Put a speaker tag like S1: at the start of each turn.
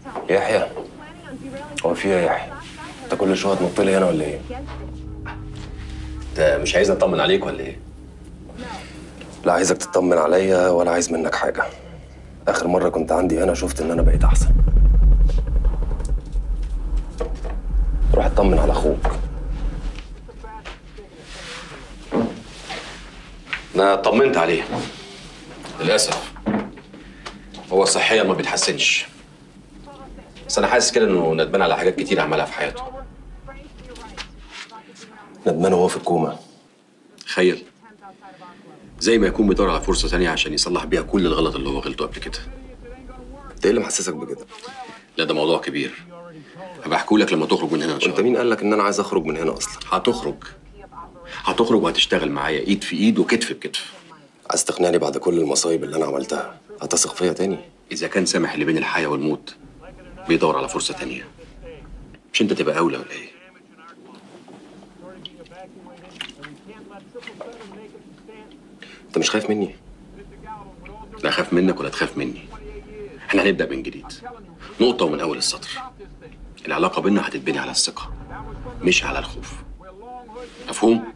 S1: يحيى هو في ايه يا يحيى انت كل شويه تنط لي هنا ولا ايه
S2: انت مش عايزني اطمن عليك ولا ايه؟
S1: لا عايزك تطمن عليا ولا عايز منك حاجه اخر مره كنت عندي هنا شفت ان انا بقيت احسن روح اطمن على اخوك
S2: انا طمنت عليه للاسف هو صحيا ما بيتحسنش بس انا حاسس كده انه ندمان على حاجات كتير عملها في حياته
S1: ندمان وهو في الكوما
S2: تخيل زي ما يكون بيدور على فرصه تانية عشان يصلح بيها كل الغلط اللي هو غلطه قبل كده
S1: انت ايه اللي محسسك بكده
S2: لا ده موضوع كبير هبقى احكوا لك لما تخرج من هنا ان شاء
S1: وانت
S2: الله
S1: مين قال لك ان انا عايز اخرج من هنا اصلا
S2: هتخرج هتخرج وهتشتغل معايا ايد في ايد وكتف بكتف
S1: عايز تقنعني بعد كل المصايب اللي انا عملتها هتثق فيا تاني
S2: اذا كان سامح اللي بين الحياه والموت بيدور على فرصه تانية مش انت تبقى اولى ولا ايه
S1: انت مش خايف مني
S2: لا اخاف منك ولا تخاف مني احنا هنبدا من جديد نقطه ومن اول السطر العلاقه بينا هتتبني على الثقه مش على الخوف مفهوم